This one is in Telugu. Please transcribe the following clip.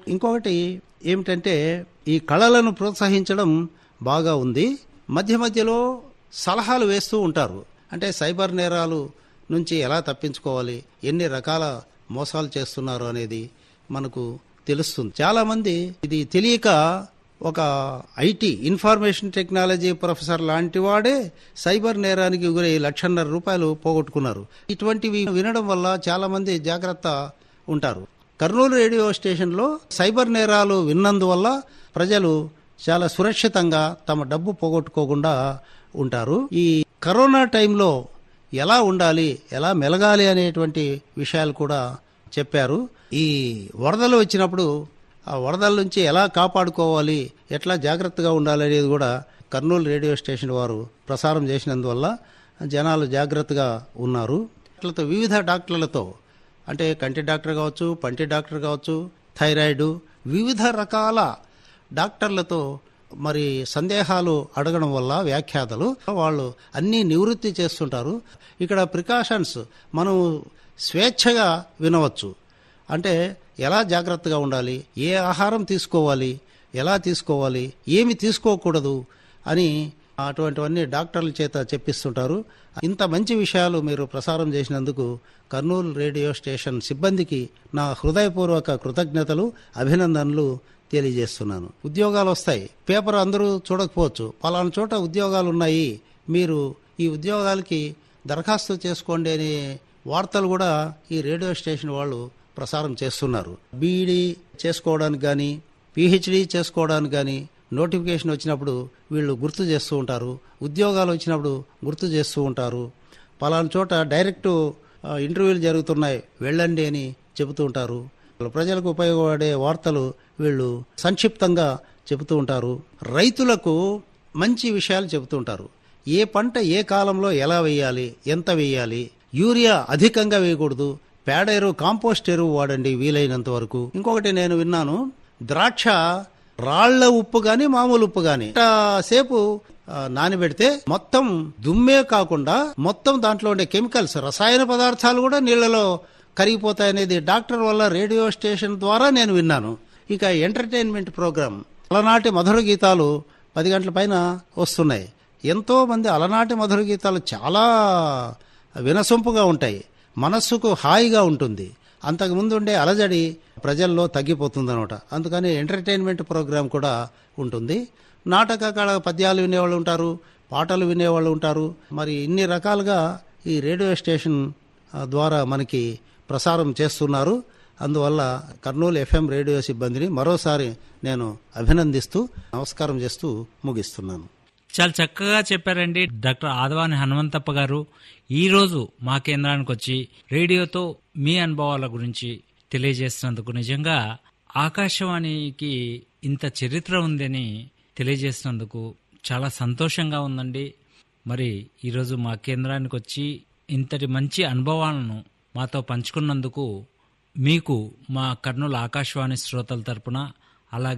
ఇంకొకటి ఏమిటంటే ఈ కళలను ప్రోత్సహించడం బాగా ఉంది మధ్య మధ్యలో సలహాలు వేస్తూ ఉంటారు అంటే సైబర్ నేరాలు నుంచి ఎలా తప్పించుకోవాలి ఎన్ని రకాల మోసాలు చేస్తున్నారు అనేది మనకు తెలుస్తుంది చాలామంది ఇది తెలియక ఒక ఐటీ ఇన్ఫర్మేషన్ టెక్నాలజీ ప్రొఫెసర్ లాంటి వాడే సైబర్ నేరానికి గురై లక్షన్నర రూపాయలు పోగొట్టుకున్నారు ఇటువంటివి వినడం వల్ల చాలామంది జాగ్రత్త ఉంటారు కర్నూలు రేడియో స్టేషన్లో సైబర్ నేరాలు విన్నందువల్ల ప్రజలు చాలా సురక్షితంగా తమ డబ్బు పోగొట్టుకోకుండా ఉంటారు ఈ కరోనా టైంలో ఎలా ఉండాలి ఎలా మెలగాలి అనేటువంటి విషయాలు కూడా చెప్పారు ఈ వరదలు వచ్చినప్పుడు ఆ వరదల నుంచి ఎలా కాపాడుకోవాలి ఎట్లా జాగ్రత్తగా ఉండాలి అనేది కూడా కర్నూలు రేడియో స్టేషన్ వారు ప్రసారం చేసినందువల్ల జనాలు జాగ్రత్తగా ఉన్నారు డాక్టర్లతో వివిధ డాక్టర్లతో అంటే కంటి డాక్టర్ కావచ్చు పంటి డాక్టర్ కావచ్చు థైరాయిడ్ వివిధ రకాల డాక్టర్లతో మరి సందేహాలు అడగడం వల్ల వ్యాఖ్యాతలు వాళ్ళు అన్నీ నివృత్తి చేస్తుంటారు ఇక్కడ ప్రికాషన్స్ మనం స్వేచ్ఛగా వినవచ్చు అంటే ఎలా జాగ్రత్తగా ఉండాలి ఏ ఆహారం తీసుకోవాలి ఎలా తీసుకోవాలి ఏమి తీసుకోకూడదు అని అటువంటివన్నీ డాక్టర్ల చేత చెప్పిస్తుంటారు ఇంత మంచి విషయాలు మీరు ప్రసారం చేసినందుకు కర్నూలు రేడియో స్టేషన్ సిబ్బందికి నా హృదయపూర్వక కృతజ్ఞతలు అభినందనలు తెలియజేస్తున్నాను ఉద్యోగాలు వస్తాయి పేపర్ అందరూ చూడకపోవచ్చు పలానా చోట ఉద్యోగాలు ఉన్నాయి మీరు ఈ ఉద్యోగాలకి దరఖాస్తు చేసుకోండి అనే వార్తలు కూడా ఈ రేడియో స్టేషన్ వాళ్ళు ప్రసారం చేస్తున్నారు బీఈడీ చేసుకోవడానికి కానీ పిహెచ్డి చేసుకోవడానికి కానీ నోటిఫికేషన్ వచ్చినప్పుడు వీళ్ళు గుర్తు చేస్తూ ఉంటారు ఉద్యోగాలు వచ్చినప్పుడు గుర్తు చేస్తూ ఉంటారు పలానా చోట డైరెక్ట్ ఆ, ఇంటర్వ్యూలు జరుగుతున్నాయి వెళ్ళండి అని చెబుతూ ఉంటారు ప్రజలకు ఉపయోగపడే వార్తలు వీళ్ళు సంక్షిప్తంగా చెబుతూ ఉంటారు రైతులకు మంచి విషయాలు చెబుతూ ఉంటారు ఏ పంట ఏ కాలంలో ఎలా వేయాలి ఎంత వేయాలి యూరియా అధికంగా వేయకూడదు పేడ ఎరువు కాంపోస్ట్ ఎరువు వాడండి వీలైనంత వరకు ఇంకొకటి నేను విన్నాను ద్రాక్ష రాళ్ల ఉప్పు గాని మామూలు ఉప్పు గాని సేపు ఆ, నానబెడితే మొత్తం దుమ్మే కాకుండా మొత్తం దాంట్లో ఉండే కెమికల్స్ రసాయన పదార్థాలు కూడా నీళ్లలో కరిగిపోతాయనేది డాక్టర్ వల్ల రేడియో స్టేషన్ ద్వారా నేను విన్నాను ఇక ఎంటర్టైన్మెంట్ ప్రోగ్రామ్ అలనాటి మధుర గీతాలు పది గంటల పైన వస్తున్నాయి ఎంతో మంది అలనాటి మధుర గీతాలు చాలా వినసొంపుగా ఉంటాయి మనస్సుకు హాయిగా ఉంటుంది అంతకుముందు ఉండే అలజడి ప్రజల్లో తగ్గిపోతుంది అనమాట అందుకని ఎంటర్టైన్మెంట్ ప్రోగ్రాం కూడా ఉంటుంది నాటక కళ పద్యాలు వినేవాళ్ళు ఉంటారు పాటలు వినేవాళ్ళు ఉంటారు మరి ఇన్ని రకాలుగా ఈ రేడియో స్టేషన్ ఆ, ద్వారా మనకి ప్రసారం చేస్తున్నారు అందువల్ల కర్నూలు ఎఫ్ఎం రేడియో సిబ్బందిని మరోసారి నేను అభినందిస్తూ నమస్కారం చేస్తూ ముగిస్తున్నాను చాలా చక్కగా చెప్పారండి డాక్టర్ ఆదవాని హనుమంతప్ప గారు ఈ రోజు మా కేంద్రానికి వచ్చి రేడియోతో మీ అనుభవాల గురించి తెలియజేసినందుకు నిజంగా ఆకాశవాణికి ఇంత చరిత్ర ఉందని తెలియజేసినందుకు చాలా సంతోషంగా ఉందండి మరి ఈరోజు మా కేంద్రానికి వచ్చి ఇంతటి మంచి అనుభవాలను మాతో పంచుకున్నందుకు మీకు మా కర్నూలు ఆకాశవాణి శ్రోతల తరపున అలాగే